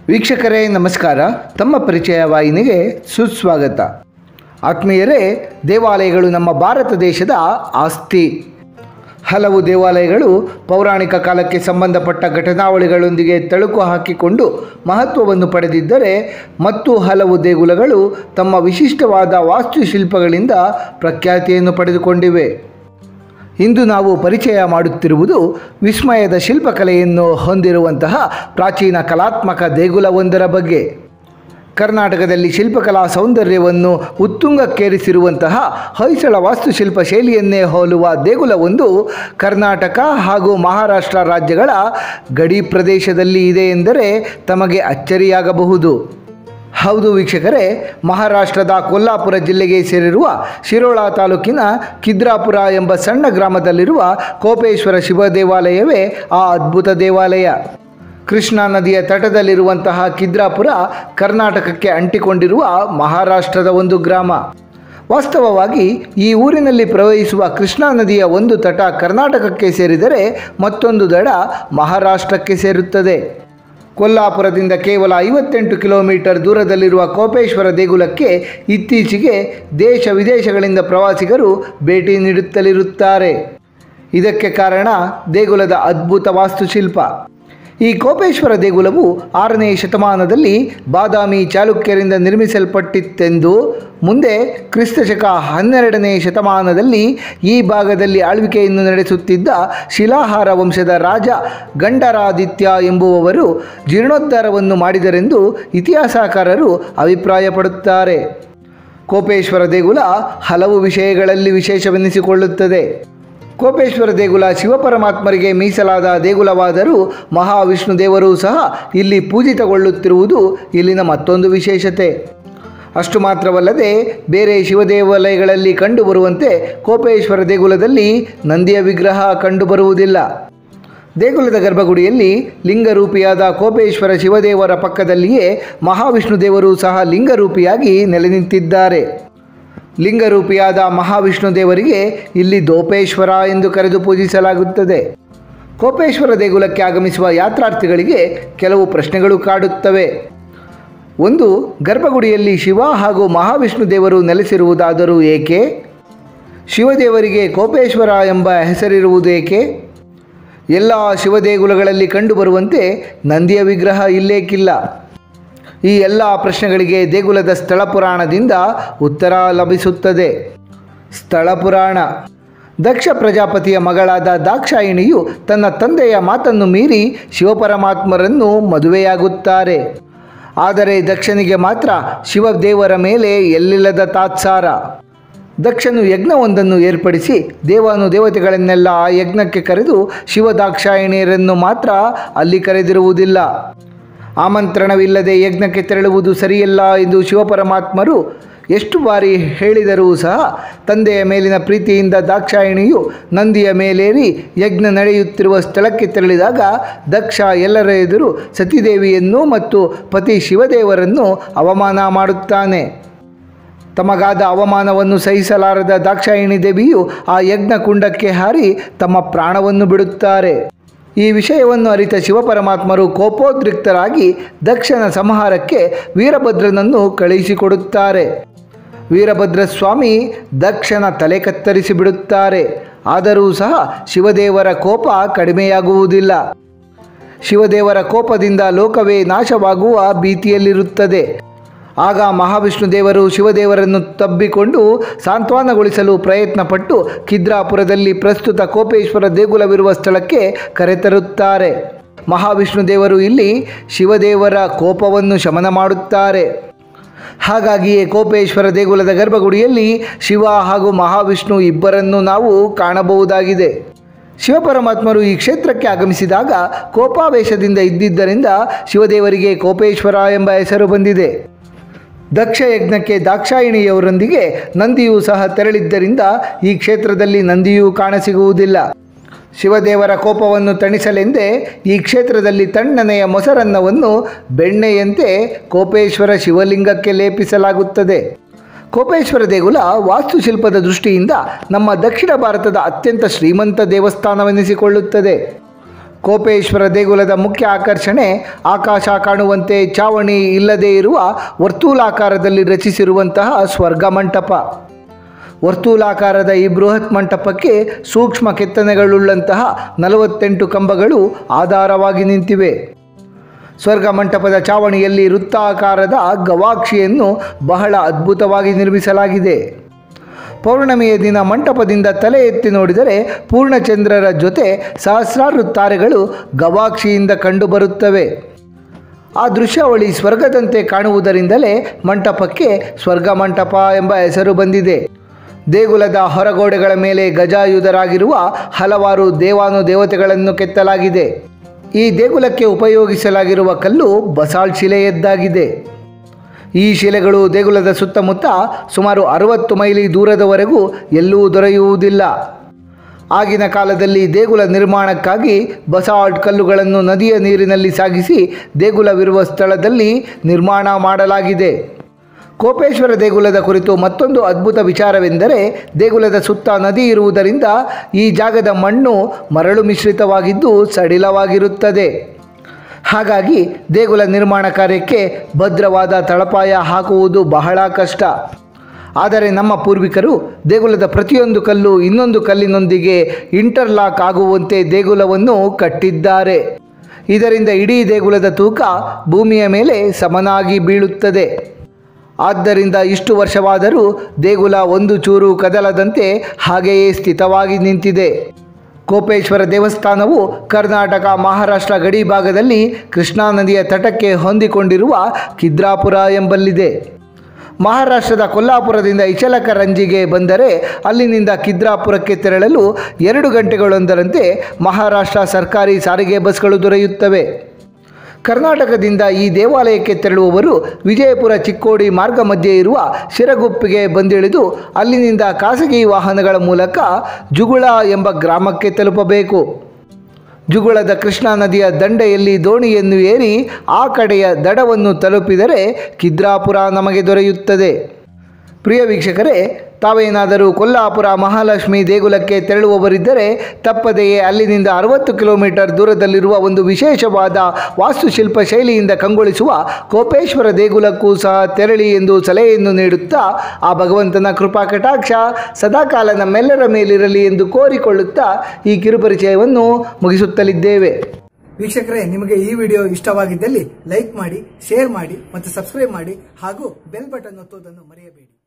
ವೀಕ್ಷಕರೇ ನಮಸ್ಕಾರ ತಮ್ಮ ಪರಿಚಯ ವಾಹಿನಿಗೆ ಸುಸ್ವಾಗತ ಆತ್ಮೀಯರೇ ದೇವಾಲಯಗಳು ನಮ್ಮ ಭಾರತ ದೇಶದ ಆಸ್ತಿ ಹಲವು ದೇವಾಲಯಗಳು ಪೌರಾಣಿಕ ಕಾಲಕ್ಕೆ ಸಂಬಂಧಪಟ್ಟ ಘಟನಾವಳಿಗಳೊಂದಿಗೆ ತಳುಕು ಹಾಕಿಕೊಂಡು ಮಹತ್ವವನ್ನು ಪಡೆದಿದ್ದರೆ ಮತ್ತು ಹಲವು ದೇಗುಲಗಳು ತಮ್ಮ ವಿಶಿಷ್ಟವಾದ ವಾಸ್ತುಶಿಲ್ಪಗಳಿಂದ ಪ್ರಖ್ಯಾತಿಯನ್ನು ಪಡೆದುಕೊಂಡಿವೆ ಇಂದು ನಾವು ಪರಿಚಯ ಮಾಡುತ್ತಿರುವುದು ವಿಸ್ಮಯದ ಶಿಲ್ಪಕಲೆಯನ್ನು ಹೊಂದಿರುವಂತಹ ಪ್ರಾಚೀನ ಕಲಾತ್ಮಕ ದೇಗುಲವೊಂದರ ಬಗ್ಗೆ ಕರ್ನಾಟಕದಲ್ಲಿ ಶಿಲ್ಪಕಲಾ ಸೌಂದರ್ಯವನ್ನು ಉತ್ತುಂಗಕ್ಕೇರಿಸಿರುವಂತಹ ಹೊಯ್ಸಳ ವಾಸ್ತುಶಿಲ್ಪ ಶೈಲಿಯನ್ನೇ ಹೋಲುವ ದೇಗುಲವೊಂದು ಕರ್ನಾಟಕ ಹಾಗೂ ಮಹಾರಾಷ್ಟ್ರ ರಾಜ್ಯಗಳ ಗಡಿ ಪ್ರದೇಶದಲ್ಲಿ ಇದೆ ಎಂದರೆ ತಮಗೆ ಅಚ್ಚರಿಯಾಗಬಹುದು ಹೌದು ವೀಕ್ಷಕರೇ ಮಹಾರಾಷ್ಟ್ರದ ಕೊಲ್ಲಾಪುರ ಜಿಲ್ಲೆಗೆ ಸೇರಿರುವ ಶಿರೋಳ ತಾಲೂಕಿನ ಕಿದ್ರಾಪುರ ಎಂಬ ಸಣ್ಣ ಗ್ರಾಮದಲ್ಲಿರುವ ಕೋಪೇಶ್ವರ ಶಿವ ದೇವಾಲಯವೇ ಆ ಅದ್ಭುತ ದೇವಾಲಯ ಕೃಷ್ಣಾ ನದಿಯ ತಟದಲ್ಲಿರುವಂತಹ ಕಿದ್ರಾಪುರ ಕರ್ನಾಟಕಕ್ಕೆ ಅಂಟಿಕೊಂಡಿರುವ ಮಹಾರಾಷ್ಟ್ರದ ಒಂದು ಗ್ರಾಮ ವಾಸ್ತವವಾಗಿ ಈ ಊರಿನಲ್ಲಿ ಪ್ರವಹಿಸುವ ಕೃಷ್ಣಾ ನದಿಯ ಒಂದು ತಟ ಕರ್ನಾಟಕಕ್ಕೆ ಸೇರಿದರೆ ಮತ್ತೊಂದು ದಡ ಮಹಾರಾಷ್ಟ್ರಕ್ಕೆ ಸೇರುತ್ತದೆ ಕೊಲ್ಲಾಪುರದಿಂದ ಕೇವಲ ಐವತ್ತೆಂಟು ಕಿಲೋಮೀಟರ್ ದೂರದಲ್ಲಿರುವ ಕೋಪೇಶ್ವರ ದೇಗುಲಕ್ಕೆ ಇತ್ತೀಚೆಗೆ ದೇಶ ವಿದೇಶಗಳಿಂದ ಪ್ರವಾಸಿಗರು ಭೇಟಿ ನೀಡುತ್ತಲಿರುತ್ತಾರೆ ಇದಕ್ಕೆ ಕಾರಣ ದೇಗುಲದ ಅದ್ಭುತ ವಾಸ್ತುಶಿಲ್ಪ ಈ ಕೋಪೇಶ್ವರ ದೇಗುಲವು ಆರನೇ ಶತಮಾನದಲ್ಲಿ ಬಾದಾಮಿ ಚಾಲುಕ್ಯರಿಂದ ನಿರ್ಮಿಸಲ್ಪಟ್ಟಿತ್ತೆಂದು ಮುಂದೆ ಕ್ರಿಸ್ತಶಕ ಹನ್ನೆರಡನೇ ಶತಮಾನದಲ್ಲಿ ಈ ಭಾಗದಲ್ಲಿ ಆಳ್ವಿಕೆಯನ್ನು ನಡೆಸುತ್ತಿದ್ದ ಶಿಲಾಹಾರ ವಂಶದ ರಾಜ ಗಂಡರಾದಿತ್ಯ ಎಂಬುವವರು ಜೀರ್ಣೋದ್ಧಾರವನ್ನು ಮಾಡಿದರೆಂದು ಇತಿಹಾಸಕಾರರು ಅಭಿಪ್ರಾಯಪಡುತ್ತಾರೆ ಕೋಪೇಶ್ವರ ದೇಗುಲ ಹಲವು ವಿಷಯಗಳಲ್ಲಿ ವಿಶೇಷವೆನ್ನಿಸಿಕೊಳ್ಳುತ್ತದೆ ಕೋಪೇಶ್ವರ ದೇಗುಲ ಶಿವಪರಮಾತ್ಮರಿಗೆ ಮೀಸಲಾದ ದೇಗುಲವಾದರೂ ಮಹಾವಿಷ್ಣು ದೇವರು ಸಹ ಇಲ್ಲಿ ಪೂಜಿತಗೊಳ್ಳುತ್ತಿರುವುದು ಇಲ್ಲಿನ ಮತ್ತೊಂದು ವಿಶೇಷತೆ ಅಷ್ಟು ಮಾತ್ರವಲ್ಲದೆ ಬೇರೆ ಶಿವದೇವಾಲಯಗಳಲ್ಲಿ ಕಂಡುಬರುವಂತೆ ಕೋಪೇಶ್ವರ ದೇಗುಲದಲ್ಲಿ ನಂದಿಯ ವಿಗ್ರಹ ಕಂಡುಬರುವುದಿಲ್ಲ ದೇಗುಲದ ಗರ್ಭಗುಡಿಯಲ್ಲಿ ಲಿಂಗರೂಪಿಯಾದ ಕೋಪೇಶ್ವರ ಶಿವದೇವರ ಪಕ್ಕದಲ್ಲಿಯೇ ಮಹಾವಿಷ್ಣು ದೇವರು ಸಹ ಲಿಂಗರೂಪಿಯಾಗಿ ನೆಲೆ ನಿಂತಿದ್ದಾರೆ ಲಿಂಗರೂಪಿಯಾದ ಮಹಾವಿಷ್ಣು ದೇವರಿಗೆ ಇಲ್ಲಿ ದೋಪೇಶ್ವರ ಎಂದು ಕರೆದು ಪೂಜಿಸಲಾಗುತ್ತದೆ ಕೋಪೇಶ್ವರ ದೇಗುಲಕ್ಕೆ ಆಗಮಿಸುವ ಯಾತ್ರಾರ್ಥಿಗಳಿಗೆ ಕೆಲವು ಪ್ರಶ್ನೆಗಳು ಕಾಡುತ್ತವೆ ಒಂದು ಗರ್ಭಗುಡಿಯಲ್ಲಿ ಶಿವ ಹಾಗೂ ಮಹಾವಿಷ್ಣು ದೇವರು ನೆಲೆಸಿರುವುದಾದರೂ ಏಕೆ ಶಿವದೇವರಿಗೆ ಕೋಪೇಶ್ವರ ಎಂಬ ಹೆಸರಿರುವುದು ಏಕೆ ಎಲ್ಲ ಶಿವದೇಗುಲಗಳಲ್ಲಿ ಕಂಡುಬರುವಂತೆ ನಂದಿಯ ವಿಗ್ರಹ ಇಲ್ಲೇಕಿಲ್ಲ ಈ ಎಲ್ಲ ಪ್ರಶ್ನೆಗಳಿಗೆ ದೇಗುಲದ ಸ್ಥಳ ಪುರಾಣದಿಂದ ಉತ್ತರ ಲಭಿಸುತ್ತದೆ ಸ್ಥಳ ಪುರಾಣ ದಕ್ಷ ಪ್ರಜಾಪತಿಯ ಮಗಳಾದ ದಾಕ್ಷಾಯಿಣಿಯು ತನ್ನ ತಂದೆಯ ಮಾತನ್ನು ಮೀರಿ ಶಿವಪರಮಾತ್ಮರನ್ನು ಮದುವೆಯಾಗುತ್ತಾರೆ ಆದರೆ ದಕ್ಷನಿಗೆ ಮಾತ್ರ ಶಿವದೇವರ ಮೇಲೆ ಎಲ್ಲಿಲ್ಲದ ತಾತ್ಸಾರ ದಕ್ಷನು ಯಜ್ಞವೊಂದನ್ನು ಏರ್ಪಡಿಸಿ ದೇವಾನು ದೇವತೆಗಳನ್ನೆಲ್ಲ ಆ ಯಜ್ಞಕ್ಕೆ ಕರೆದು ಶಿವದಾಕ್ಷಾಯಿಣಿಯರನ್ನು ಮಾತ್ರ ಅಲ್ಲಿ ಕರೆದಿರುವುದಿಲ್ಲ ಆಮಂತ್ರಣವಿಲ್ಲದೆ ಯಜ್ಞಕ್ಕೆ ತೆರಳುವುದು ಸರಿಯಲ್ಲ ಎಂದು ಶಿವಪರಮಾತ್ಮರು ಎಷ್ಟು ಬಾರಿ ಹೇಳಿದರೂ ಸಹ ತಂದೆಯ ಮೇಲಿನ ಪ್ರೀತಿಯಿಂದ ದಾಕ್ಷಾಯಿಣಿಯು ನಂದಿಯ ಮೇಲೇರಿ ಯಜ್ಞ ನಡೆಯುತ್ತಿರುವ ಸ್ಥಳಕ್ಕೆ ತೆರಳಿದಾಗ ದಕ್ಷ ಎಲ್ಲರ ಎದುರು ಸತಿದೇವಿಯನ್ನು ಮತ್ತು ಪತಿ ಶಿವದೇವರನ್ನು ಅವಮಾನ ಮಾಡುತ್ತಾನೆ ತಮಗಾದ ಅವಮಾನವನ್ನು ಸಹಿಸಲಾರದ ದಾಕ್ಷಾಯಿಣಿ ದೇವಿಯು ಆ ಯಜ್ಞ ಕುಂಡಕ್ಕೆ ಹಾರಿ ತಮ್ಮ ಪ್ರಾಣವನ್ನು ಬಿಡುತ್ತಾರೆ ಈ ವಿಷಯವನ್ನು ಅರಿತ ಶಿವಪರಮಾತ್ಮರು ಕೋಪೋದ್ರಿಕ್ತರಾಗಿ ದಕ್ಷನ ಸಂಹಾರಕ್ಕೆ ವೀರಭದ್ರನನ್ನು ಕಳುಹಿಸಿಕೊಡುತ್ತಾರೆ ವೀರಭದ್ರ ಸ್ವಾಮಿ ದಕ್ಷನ ತಲೆ ಕತ್ತರಿಸಿ ಬಿಡುತ್ತಾರೆ ಆದರೂ ಸಹ ಶಿವದೇವರ ಕೋಪ ಕಡಿಮೆಯಾಗುವುದಿಲ್ಲ ಶಿವದೇವರ ಕೋಪದಿಂದ ಲೋಕವೇ ನಾಶವಾಗುವ ಭೀತಿಯಲ್ಲಿರುತ್ತದೆ ಆಗ ಮಹಾವಿಷ್ಣು ದೇವರು ಶಿವದೇವರನ್ನು ತಬ್ಬಿಕೊಂಡು ಸಾಂತ್ವನಗೊಳಿಸಲು ಪ್ರಯತ್ನಪಟ್ಟು ಕಿದ್ರಾಪುರದಲ್ಲಿ ಪ್ರಸ್ತುತ ಕೋಪೇಶ್ವರ ದೇಗುಲವಿರುವ ಸ್ಥಳಕ್ಕೆ ಕರೆತರುತ್ತಾರೆ ಮಹಾವಿಷ್ಣು ದೇವರು ಇಲ್ಲಿ ಶಿವದೇವರ ಕೋಪವನ್ನು ಶಮನ ಮಾಡುತ್ತಾರೆ ಹಾಗಾಗಿಯೇ ಕೋಪೇಶ್ವರ ದೇಗುಲದ ಗರ್ಭಗುಡಿಯಲ್ಲಿ ಶಿವ ಹಾಗೂ ಮಹಾವಿಷ್ಣು ಇಬ್ಬರನ್ನು ನಾವು ಕಾಣಬಹುದಾಗಿದೆ ಶಿವಪರಮಾತ್ಮರು ಈ ಕ್ಷೇತ್ರಕ್ಕೆ ಆಗಮಿಸಿದಾಗ ಕೋಪಾವೇಶದಿಂದ ಇದ್ದಿದ್ದರಿಂದ ಶಿವದೇವರಿಗೆ ಕೋಪೇಶ್ವರ ಎಂಬ ಹೆಸರು ಬಂದಿದೆ ದಕ್ಷ ಯಜ್ಞಕ್ಕೆ ದಾಕ್ಷಾಯಿಣಿಯವರೊಂದಿಗೆ ನಂದಿಯೂ ಸಹ ತೆರಳಿದ್ದರಿಂದ ಈ ಕ್ಷೇತ್ರದಲ್ಲಿ ನಂದಿಯೂ ಕಾಣಸಿಗುವುದಿಲ್ಲ ಶಿವದೇವರ ಕೋಪವನ್ನು ತಣಿಸಲೆಂದೇ ಈ ಕ್ಷೇತ್ರದಲ್ಲಿ ತಣ್ಣನೆಯ ಮೊಸರನ್ನವನ್ನು ಬೆಣ್ಣೆಯಂತೆ ಕೋಪೇಶ್ವರ ಶಿವಲಿಂಗಕ್ಕೆ ಲೇಪಿಸಲಾಗುತ್ತದೆ ಕೋಪೇಶ್ವರ ದೇಗುಲ ವಾಸ್ತುಶಿಲ್ಪದ ದೃಷ್ಟಿಯಿಂದ ನಮ್ಮ ದಕ್ಷಿಣ ಭಾರತದ ಅತ್ಯಂತ ಶ್ರೀಮಂತ ದೇವಸ್ಥಾನವೆನಿಸಿಕೊಳ್ಳುತ್ತದೆ ಕೋಪೇಶ್ವರ ದೇಗುಲದ ಮುಖ್ಯ ಆಕರ್ಷಣೆ ಆಕಾಶ ಕಾಣುವಂತೆ ಚಾವಣಿ ಇಲ್ಲದೇ ಇರುವ ವರ್ತೂಲಾಕಾರದಲ್ಲಿ ರಚಿಸಿರುವಂತಹ ಸ್ವರ್ಗ ಮಂಟಪ ವರ್ತೂಲಾಕಾರದ ಈ ಬೃಹತ್ ಮಂಟಪಕ್ಕೆ ಸೂಕ್ಷ್ಮ ಕೆತ್ತನೆಗಳುಳ್ಳಂತಹ ನಲವತ್ತೆಂಟು ಕಂಬಗಳು ಆಧಾರವಾಗಿ ನಿಂತಿವೆ ಸ್ವರ್ಗ ಮಂಟಪದ ಚಾವಣಿಯಲ್ಲಿ ವೃತ್ತಾಕಾರದ ಗವಾಕ್ಷಿಯನ್ನು ಬಹಳ ಅದ್ಭುತವಾಗಿ ನಿರ್ಮಿಸಲಾಗಿದೆ ಪೌರ್ಣಮಿಯ ದಿನ ಮಂಟಪದಿಂದ ತಲೆ ಎತ್ತಿ ನೋಡಿದರೆ ಪೂರ್ಣಚಂದ್ರರ ಜೊತೆ ಸಹಸ್ರಾರು ತಾರೆಗಳು ಗವಾಕ್ಷಿಯಿಂದ ಕಂಡುಬರುತ್ತವೆ ಆ ದೃಶ್ಯಾವಳಿ ಸ್ವರ್ಗದಂತೆ ಕಾಣುವುದರಿಂದಲೇ ಮಂಟಪಕ್ಕೆ ಸ್ವರ್ಗ ಮಂಟಪ ಎಂಬ ಹೆಸರು ಬಂದಿದೆ ದೇಗುಲದ ಹೊರಗೋಡೆಗಳ ಮೇಲೆ ಗಜಾಯುಧರಾಗಿರುವ ಹಲವಾರು ದೇವಾನು ದೇವತೆಗಳನ್ನು ಕೆತ್ತಲಾಗಿದೆ ಈ ದೇಗುಲಕ್ಕೆ ಉಪಯೋಗಿಸಲಾಗಿರುವ ಕಲ್ಲು ಬಸಾಲ್ಟ್ ಶಿಲೆಯದ್ದಾಗಿದೆ ಈ ಶಿಲೆಗಳು ದೇಗುಲದ ಸುತ್ತಮುತ್ತ ಸುಮಾರು ಅರವತ್ತು ಮೈಲಿ ದೂರದವರೆಗೂ ಎಲ್ಲೂ ದೊರೆಯುವುದಿಲ್ಲ ಆಗಿನ ಕಾಲದಲ್ಲಿ ದೇಗುಲ ನಿರ್ಮಾಣಕ್ಕಾಗಿ ಬಸಾಲ್ಟ್ ಕಲ್ಲುಗಳನ್ನು ನದಿಯ ನೀರಿನಲ್ಲಿ ಸಾಗಿಸಿ ದೇಗುಲವಿರುವ ಸ್ಥಳದಲ್ಲಿ ನಿರ್ಮಾಣ ಮಾಡಲಾಗಿದೆ ಕೋಪೇಶ್ವರ ದೇಗುಲದ ಕುರಿತು ಮತ್ತೊಂದು ಅದ್ಭುತ ವಿಚಾರವೆಂದರೆ ದೇಗುಲದ ಸುತ್ತ ನದಿ ಇರುವುದರಿಂದ ಈ ಜಾಗದ ಮಣ್ಣು ಮರಳು ಮಿಶ್ರಿತವಾಗಿದ್ದು ಸಡಿಲವಾಗಿರುತ್ತದೆ ಹಾಗಾಗಿ ದೇಗುಲ ನಿರ್ಮಾಣ ಕಾರ್ಯಕ್ಕೆ ಭದ್ರವಾದ ತಳಪಾಯ ಹಾಕುವುದು ಬಹಳ ಕಷ್ಟ ಆದರೆ ನಮ್ಮ ಪೂರ್ವಿಕರು ದೇಗುಲದ ಪ್ರತಿಯೊಂದು ಕಲ್ಲು ಇನ್ನೊಂದು ಕಲ್ಲಿನೊಂದಿಗೆ ಇಂಟರ್ಲಾಕ್ ಆಗುವಂತೆ ದೇಗುಲವನ್ನು ಕಟ್ಟಿದ್ದಾರೆ ಇದರಿಂದ ಇಡೀ ದೇಗುಲದ ತೂಕ ಭೂಮಿಯ ಮೇಲೆ ಸಮನಾಗಿ ಬೀಳುತ್ತದೆ ಆದ್ದರಿಂದ ಇಷ್ಟು ವರ್ಷವಾದರೂ ದೇಗುಲ ಒಂದು ಚೂರು ಕದಲದಂತೆ ಹಾಗೆಯೇ ಸ್ಥಿತವಾಗಿ ನಿಂತಿದೆ ಕೋಪೇಶ್ವರ ದೇವಸ್ಥಾನವು ಕರ್ನಾಟಕ ಮಹಾರಾಷ್ಟ್ರ ಗಡಿ ಭಾಗದಲ್ಲಿ ಕೃಷ್ಣಾ ನದಿಯ ತಟಕ್ಕೆ ಹೊಂದಿಕೊಂಡಿರುವ ಕಿದ್ರಾಪುರ ಎಂಬಲ್ಲಿದೆ ಮಹಾರಾಷ್ಟ್ರದ ಕೊಲ್ಲಾಪುರದಿಂದ ಇಚಲಕರಂಜಿಗೆ ಬಂದರೆ ಅಲ್ಲಿನಿಂದ ಕಿದ್ರಾಪುರಕ್ಕೆ ತೆರಳಲು ಎರಡು ಗಂಟೆಗಳೊಂದರಂತೆ ಮಹಾರಾಷ್ಟ್ರ ಸರ್ಕಾರಿ ಸಾರಿಗೆ ಬಸ್ಗಳು ದೊರೆಯುತ್ತವೆ ಕರ್ನಾಟಕದಿಂದ ಈ ದೇವಾಲಯಕ್ಕೆ ತೆರಳುವವರು ವಿಜಯಪುರ ಚಿಕ್ಕೋಡಿ ಮಾರ್ಗ ಮಧ್ಯೆ ಇರುವ ಶಿರಗುಪ್ಪಿಗೆ ಬಂದಿಳಿದು ಅಲ್ಲಿನಿಂದ ಖಾಸಗಿ ವಾಹನಗಳ ಮೂಲಕ ಜುಗುಳ ಎಂಬ ಗ್ರಾಮಕ್ಕೆ ತಲುಪಬೇಕು ಜುಗುಳದ ಕೃಷ್ಣಾ ನದಿಯ ದಂಡೆಯಲ್ಲಿ ದೋಣಿಯನ್ನು ಏರಿ ಆ ಕಡೆಯ ದಡವನ್ನು ತಲುಪಿದರೆ ಕಿದ್ರಾಪುರ ನಮಗೆ ದೊರೆಯುತ್ತದೆ ಪ್ರಿಯ ವೀಕ್ಷಕರೇ ತಾವೇನಾದರೂ ಕೊಲ್ಲಾಪುರ ಮಹಾಲಕ್ಷ್ಮಿ ದೇಗುಲಕ್ಕೆ ತೆರಳುವವರಿದ್ದರೆ ತಪ್ಪದೆಯೇ ಅಲ್ಲಿನಿಂದ ಅರವತ್ತು ಕಿಲೋಮೀಟರ್ ದೂರದಲ್ಲಿರುವ ಒಂದು ವಿಶೇಷವಾದ ವಾಸ್ತುಶಿಲ್ಪ ಶೈಲಿಯಿಂದ ಕಂಗೊಳಿಸುವ ಕೋಪೇಶ್ವರ ದೇಗುಲಕ್ಕೂ ಸಹ ತೆರಳಿ ಎಂದು ಸಲಹೆಯನ್ನು ನೀಡುತ್ತಾ ಆ ಭಗವಂತನ ಕೃಪಾ ಕಟಾಕ್ಷ ಸದಾಕಾಲ ನಮ್ಮೆಲ್ಲರ ಮೇಲಿರಲಿ ಎಂದು ಕೋರಿಕೊಳ್ಳುತ್ತಾ ಈ ಕಿರುಪರಿಚಯವನ್ನು ಮುಗಿಸುತ್ತಲಿದ್ದೇವೆ ವೀಕ್ಷಕರೇ ನಿಮಗೆ ಈ ವಿಡಿಯೋ ಇಷ್ಟವಾಗಿದ್ದಲ್ಲಿ ಲೈಕ್ ಮಾಡಿ ಶೇರ್ ಮಾಡಿ ಮತ್ತು ಸಬ್ಸ್ಕ್ರೈಬ್ ಮಾಡಿ ಹಾಗೂ ಬೆಲ್ ಬಟನ್ ಒತ್ತುವುದನ್ನು ಮರೆಯಬೇಡಿ